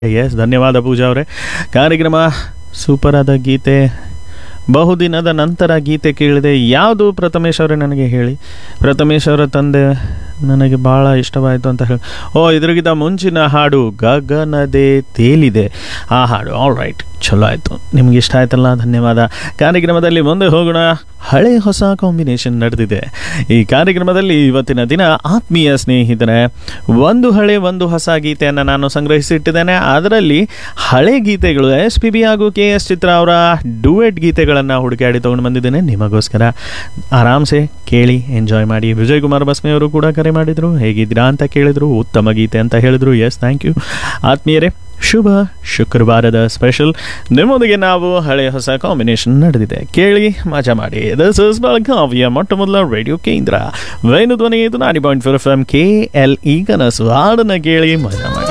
S ಧನ್ಯವಾದ ಪೂಜಾ ಅವರೇ ಕಾರ್ಯಕ್ರಮ ಸೂಪರ್ ಆದ ಗೀತೆ ಬಹುದಿನದ ನಂತರ ಗೀತೆ ಕೇಳಿದೆ ಯಾವುದು ಪ್ರಥಮೇಶ್ ಅವರೇ ನನಗೆ ಹೇಳಿ ಪ್ರಥಮೇಶ್ ಅವರ ತಂದೆ ನನಗೆ ಭಾಳ ಇಷ್ಟವಾಯಿತು ಅಂತ ಹೇಳಿ ಓ ಇದ್ರಿಗಿಂತ ಮುಂಚಿನ ಹಾಡು ಗಗನದೆ ತೇಲಿದೆ ಆ ಹಾಡು ಆಲ್ ರೈಟ್ ಚಲೋ ಆಯಿತು ನಿಮ್ಗೆ ಇಷ್ಟ ಆಯ್ತಲ್ಲ ಧನ್ಯವಾದ ಕಾರ್ಯಕ್ರಮದಲ್ಲಿ ಮುಂದೆ ಹೋಗೋಣ ಹಳೆ ಹೊಸ ಕಾಂಬಿನೇಷನ್ ನಡೆದಿದೆ ಈ ಕಾರ್ಯಕ್ರಮದಲ್ಲಿ ಇವತ್ತಿನ ದಿನ ಆತ್ಮೀಯ ಸ್ನೇಹಿತರೆ ಒಂದು ಹಳೆ ಒಂದು ಹೊಸ ಗೀತೆಯನ್ನು ನಾನು ಸಂಗ್ರಹಿಸಿಟ್ಟಿದ್ದೇನೆ ಅದರಲ್ಲಿ ಹಳೆ ಗೀತೆಗಳು ಎಸ್ ಪಿ ಬಿ ಹಾಗೂ ಕೆ ಎಸ್ ಚಿತ್ರ ಅವರ ಡುವೆಟ್ ಗೀತೆಗಳನ್ನು ಹುಡುಕಾಡಿ ತೊಗೊಂಡು ಬಂದಿದ್ದೇನೆ ನಿಮಗೋಸ್ಕರ ಆರಾಮ್ಸೆ ಕೇಳಿ ಎಂಜಾಯ್ ಮಾಡಿ ವಿಜಯ್ ಕುಮಾರ್ ಬಸ್ಮೆ ಅವರು ಕೂಡ ಕರೆ ಮಾಡಿದರು ಹೇಗಿದ್ದೀರಾ ಅಂತ ಕೇಳಿದರು ಉತ್ತಮ ಗೀತೆ ಅಂತ ಹೇಳಿದರು ಎಸ್ ಥ್ಯಾಂಕ್ ಯು ಆತ್ಮೀಯರೇ ಶುಭ ಶುಕ್ರವಾರದ ಸ್ಪೆಷಲ್ ನಿಮ್ಮೊಂದಿಗೆ ನಾವು ಹಳೆ ಹೊಸ ಕಾಂಬಿನೇಷನ್ ನಡೆದಿದೆ ಕೇಳಿ ಮಜಾ ಮಾಡಿ ದಿಸ್ ಇಸ್ ಬೆಳಗಾವಿಯ ಮೊಟ್ಟ ಮೊದಲ ರೇಡಿಯೋ ಕೇಂದ್ರ ವೇಣು ಧ್ವನಿ ಇದು ನಾಡಿ point four F M K L ಈ ಕನಸು ಹಾಡನ್ನ ಕೇಳಿ ಮಜಾ ಮಾಡಿ